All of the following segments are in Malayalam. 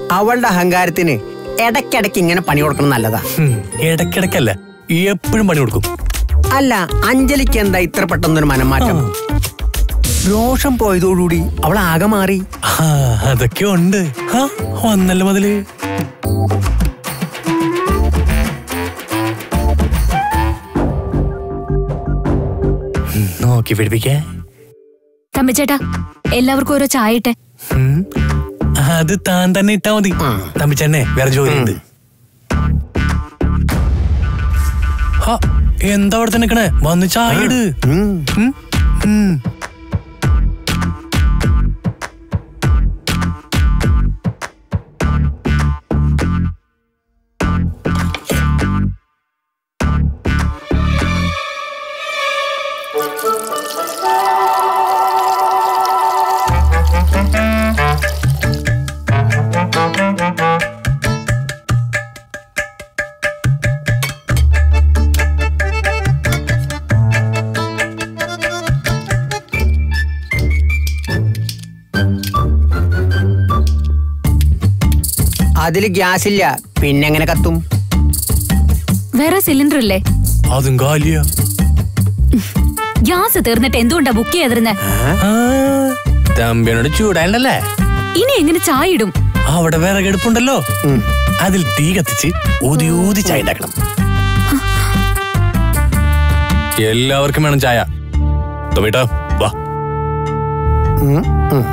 അവളുടെ അഹങ്കാരത്തിന് ഇടയ്ക്കിടയ്ക്ക് ഇങ്ങനെ പണി കൊടുക്കണം നല്ലതാ ഹും, ഇടയ്ക്കിടയ്ക്കല്ല എപ്പോഴും പണി കൊടുക്കും അല്ല അഞ്ജലിക്ക് എന്താ ഇത്ര പെട്ടെന്നൊരു മനംമാറ്റം രോഷം പോയതോടുകൂടി അവൾ ആകെ മാറി ആ അതൊക്കെ ഉണ്ട് ആ വന്നല്ലോ മുതല് ഉം, നോക്കി പിടിപ്പിക്കേ തമ്പിച്ചേട്ടാ എല്ലാവർക്കും ഓരോ ചായ ഇട്ടെ ഉം, അത് താൻ തന്നെ ഇട്ടാ മതി തമ്പിച്ചെന്നെ വേറെ ജോലിയുണ്ട് ഹാ, എന്താ അവിടെ തന്നെ നിക്കണേ വന്ന് ചായ ഇട് ഉം. ഉം, ഉം. അതില് ഗ്യാസ് ഇല്ല പിന്നെ എങ്ങനെ കത്തും വേറെ സിലിണ്ടർ ഇല്ലേ അതും കാലിയ ഗ്യാസ് തീർന്നിട്ട് എന്തുകൊണ്ടാ ബുക്ക് ചെയ്തിരുന്നെ തമ്പിയോട് ചൂടായല്ലേ ഇനി എങ്ങനെ ചായ ഇടും അവിടെ വിറകെടുപ്പുണ്ടല്ലോ അതിൽ തീ കത്തിച്ച് ഊതി ഊതി ചായ ഉണ്ടാക്കണം എല്ലാവർക്കും വേണം ചായ ടൊമേട്ടോ വാ ഉം, ഉം.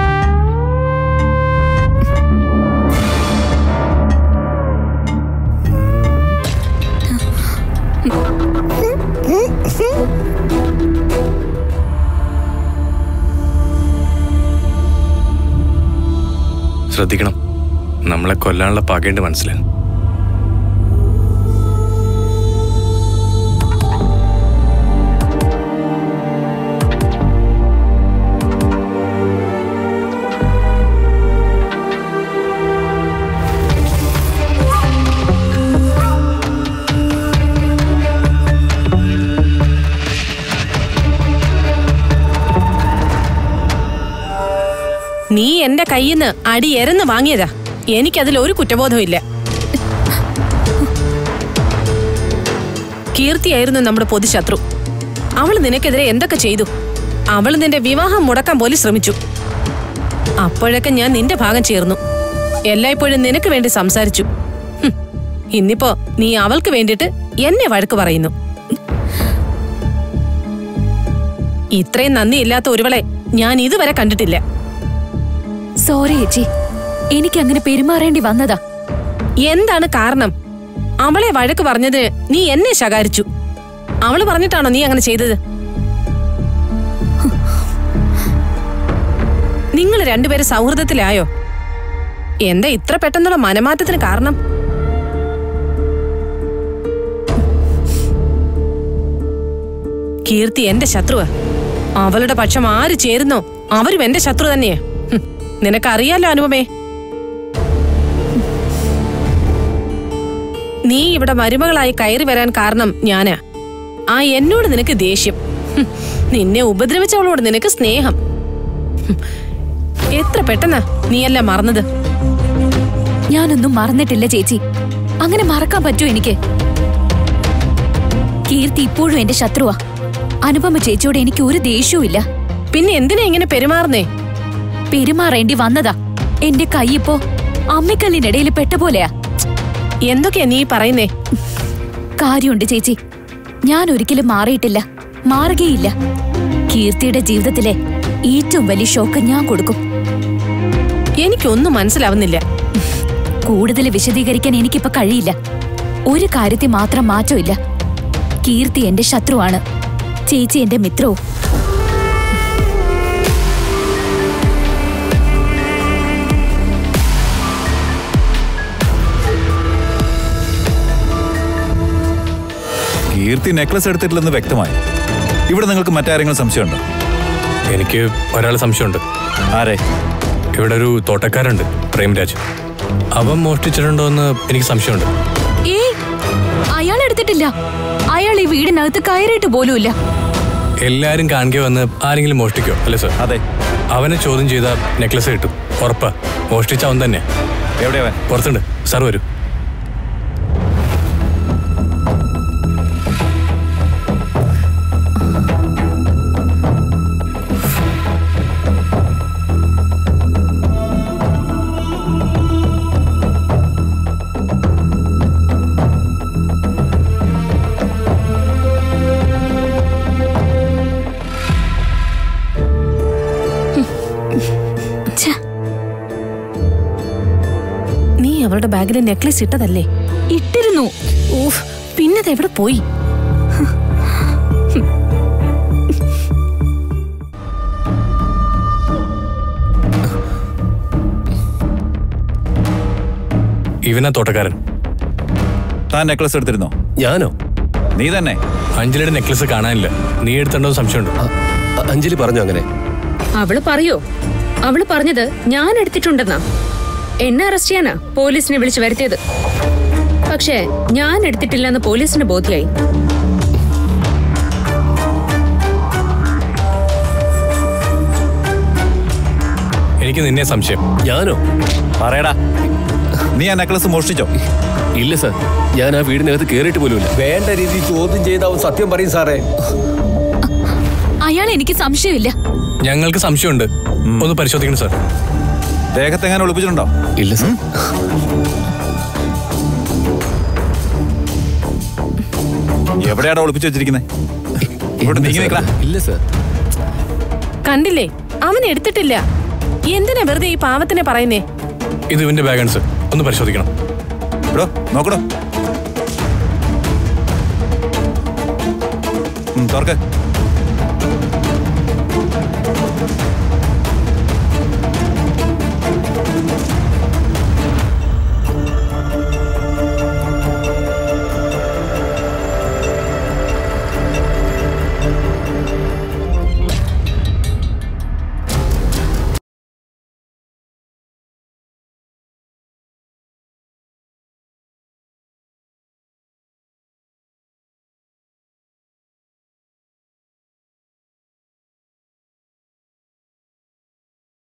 ശ്രദ്ധിക്കണം നമ്മളെ കൊല്ലാനുള്ള പകയുണ്ട് മനസ്സിലായി നീ എന്റെ കയ്യിന്ന് അടി എരന്ന് വാങ്ങിയതാ എനിക്കതിൽ ഒരു കുറ്റബോധവും ഇല്ല കീർത്തിയായിരുന്നു നമ്മുടെ പൊതുശത്രു അവൾ നിനക്കെതിരെ എന്തൊക്കെ ചെയ്തു അവൾ നിന്റെ വിവാഹം മുടക്കാൻ പോലും ശ്രമിച്ചു അപ്പോഴൊക്കെ ഞാൻ നിന്റെ ഭാഗം ചേർന്നു എല്ലായ്പ്പോഴും നിനക്ക് വേണ്ടി സംസാരിച്ചു ഹും, ഇന്നിപ്പോ നീ അവൾക്ക് വേണ്ടിയിട്ട് എന്നെ വഴക്ക് പറയുന്നു ഇത്രയും നന്ദിയില്ലാത്ത ഒരുവളെ ഞാൻ ഇതുവരെ കണ്ടിട്ടില്ല സോറി ചേച്ചി എനിക്ക് അങ്ങനെ പെരുമാറേണ്ടി വന്നതാ എന്താണ് കാരണം അവളെ വഴക്ക് പറഞ്ഞത് നീ എന്നെ ശകാരിച്ചു അവള് പറഞ്ഞിട്ടാണോ നീ അങ്ങനെ ചെയ്തത് നിങ്ങൾ രണ്ടുപേരും സൗഹൃദത്തിലായോ എന്താ ഇത്ര പെട്ടെന്നുള്ള മനമാറ്റത്തിന് കാരണം കീർത്തി എന്റെ ശത്രുവാ അവളുടെ പക്ഷം ആര് ചേരുന്നോ അവരും എന്റെ ശത്രു തന്നെയാ ഹും, നിനക്കറിയാലോ അനുപമേ നീ ഇവിടെ മരുമകളായി കയറി വരാൻ കാരണം ഞാനാ ആ എന്നോട് നിനക്ക് ദേഷ്യം ഹും, നിന്നെ ഉപദ്രവിച്ചവളോട് നിനക്ക് സ്നേഹം ഹും, എത്ര പെട്ടെന്നാ നീയല്ല മറന്നത് ഞാനൊന്നും മറന്നിട്ടില്ല ചേച്ചി അങ്ങനെ മറക്കാൻ പറ്റുമോ എനിക്ക് കീർത്തി ഇപ്പോഴും എന്റെ ശത്രുവാ അനുപമ ചേച്ചിയോട് എനിക്ക് ഒരു ദേഷ്യവും ഇല്ല പിന്നെ എന്തിനാ ഇങ്ങനെ പെരുമാറുന്നേ പെരുമാറേണ്ടി വന്നതാ എന്റെ കൈ ഇപ്പോ അമ്മിക്കല്ലിനിടയിൽ പെട്ട പോലെയാ എന്തൊക്കെയാ നീ പറയുന്നേ കാര്യമുണ്ട് ചേച്ചി ഞാൻ ഒരിക്കലും മാറിയിട്ടില്ല മാറുകയില്ല കീർത്തിയുടെ ജീവിതത്തിലെ ഏറ്റവും വലിയ ഷോക്ക് ഞാൻ കൊടുക്കും എനിക്കൊന്നും മനസ്സിലാവുന്നില്ല കൂടുതൽ വിശദീകരിക്കാൻ എനിക്കിപ്പോ കഴിയില്ല ഒരു കാര്യത്തിൽ മാത്രം മാറ്റമില്ല കീർത്തി എന്റെ ശത്രുവാണ് ചേച്ചി എന്റെ മിത്രവും കീർത്തി നെക്ലസ് എടുത്തിട്ടില്ലെന്ന് വ്യക്തമായി ഇവിടെ നിങ്ങൾക്ക് മറ്റാരെങ്കിലും സംശയമുണ്ടോ എനിക്ക് ഒരാൾ സംശയമുണ്ട് ആരെ ഇവിടെ ഒരു തോട്ടക്കാരുണ്ട് പ്രേംരാജ് അവൻ മോഷ്ടിച്ചിട്ടുണ്ടോ എന്ന് എനിക്ക് സംശയമുണ്ട് ഏയ് അയാൾ എടുത്തിട്ടില്ല അയാൾ ഈ വീടിനകത്ത് കയറിയിട്ട് പോലുമില്ല എല്ലാരും കാണുക വന്ന് ആരെങ്കിലും മോഷ്ടിക്കോ അല്ലേ സർ അതെ അവനെ ചോദ്യം ചെയ്ത നെക്ലസ് കിട്ടും ഉറപ്പാ മോഷ്ടിച്ച അവൻ തന്നെ എവിടെയാ അവൻ പുറത്തുണ്ട് സാർ വരൂ ഛെ, നീ അവളുടെ ബാഗിലെ നെക്ലേസ് ഇട്ടതല്ലേ ഇട്ടിരുന്നു ഊഫ് പിന്നത് എവിടെ പോയി ഇവനാ തോട്ടക്കാരൻ താൻ നെക്ലസ് എടുത്തിരുന്നോ ഞാനോ നീ തന്നെ അഞ്ജലിയുടെ നെക്ലസ് കാണാനില്ല നീ എടുത്തിട്ടുണ്ടോ എന്ന് സംശയമുണ്ട് അ- അ- അഞ്ജലി പറഞ്ഞു അങ്ങനെ അവള് പറയോ അവള് പറഞ്ഞത് ഞാൻ എടുത്തിട്ടുണ്ടെന്നാ എന്നെ അറസ്റ്റ് ചെയ്യാനാ പോലീസിനെ വിളിച്ചു വരുത്തിയത് പക്ഷേ ഞാൻ എടുത്തിട്ടില്ലെന്ന് പോലീസിന് ബോധ്യായി എനിക്ക് നിന്നെ സംശയം ഞാനോ പറയടാ നീ ആ നെക്ലസ് മോഷ്ടിച്ചോ ഇല്ല സാർ ഞാൻ ആ വീടിനകത്ത് കേറിയിട്ട് പോലുമില്ല വേണ്ട രീതിയിൽ ചോദ്യം ചെയ്ത് അവൻ സത്യം പറയും സാറേ അയാൾ എനിക്ക് സംശയമില്ല ഞങ്ങൾക്ക് സംശയമുണ്ട് ഒന്ന് പരിശോധിക്കണം സാർ ദേഹത്തെങ്ങനെ ഒളിപ്പിച്ചിട്ടുണ്ടോ ഇല്ല സാർ എവിടെയാടാ ഒളിപ്പിച്ചു വെച്ചിരിക്കുന്നത് ഇവിടെ നീങ്ങി നിൽക്കടാ ഇല്ല സാർ കണ്ടില്ലേ അവൻ എടുത്തിട്ടില്ല എന്തിനാ വെറുതെ ഈ പാവത്തിനെ പറയുന്നേ ഇത് ഇവന്റെ ബാഗാണ് സാർ ഒന്ന് പരിശോധിക്കണം എടോ നോക്കടോ ഉം, തുറക്ക്